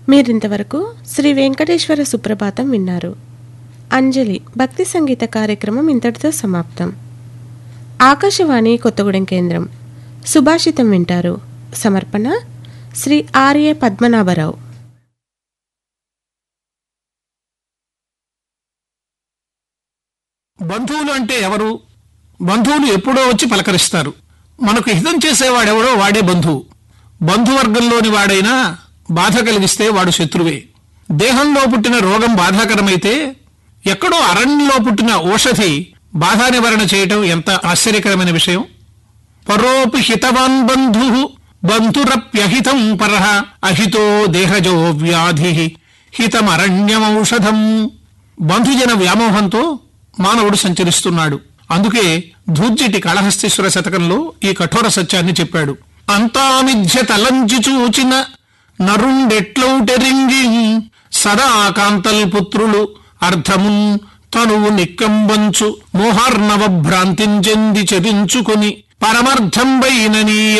మీరింతవరకు శ్రీ వెంకటేశ్వర సుప్రభాతం విన్నారు అంజలి భక్తి సంగీత కార్యక్రమం ఇంతటితో సమాప్తం ఆకాశవాణి కొత్తగూడెం కేంద్రం సుభాషితం వింటారు సమర్పణ శ్రీ ఆర్ఏ పద్మనాభరావు బంధువులు అంటే ఎవరు బంధువులు ఎప్పుడో వచ్చి పలకరిస్తారు మనకు హితం చేసేవాడెవడో వాడే బంధువు బంధువర్గంలోని వాడైనా బాధ కలిగిస్తే వాడు శత్రువే దేహంలో పుట్టిన రోగం బాధాకరమైతే ఎక్కడో అరణ్యంలో పుట్టిన ఔషధి బాధా నివారణ చేయటం ఎంత ఆశ్చర్యకరమైన విషయం పరోపి హితవాన్ బంధు బంధురప్యహితం పరః అహితో దేహజో వ్యాధి హితమరణ్యమౌషధం బంధుజన వ్యామోహంతో మానవుడు సంచరిస్తున్నాడు అందుకే ధూర్జటి కాళహస్తీశ్వర శతకంలో ఈ కఠోర సత్యాన్ని చెప్పాడు అంతామిథ్య తలంచి చూచిన నరుండెట్లౌటెరింగి సదా కాంతల్ పుత్రులు అర్థమున్ తనువు నిక్కంబంచు మోహార్ణవ భ్రాంతించెంది చెరించుకుని పరమర్థంబైన నీ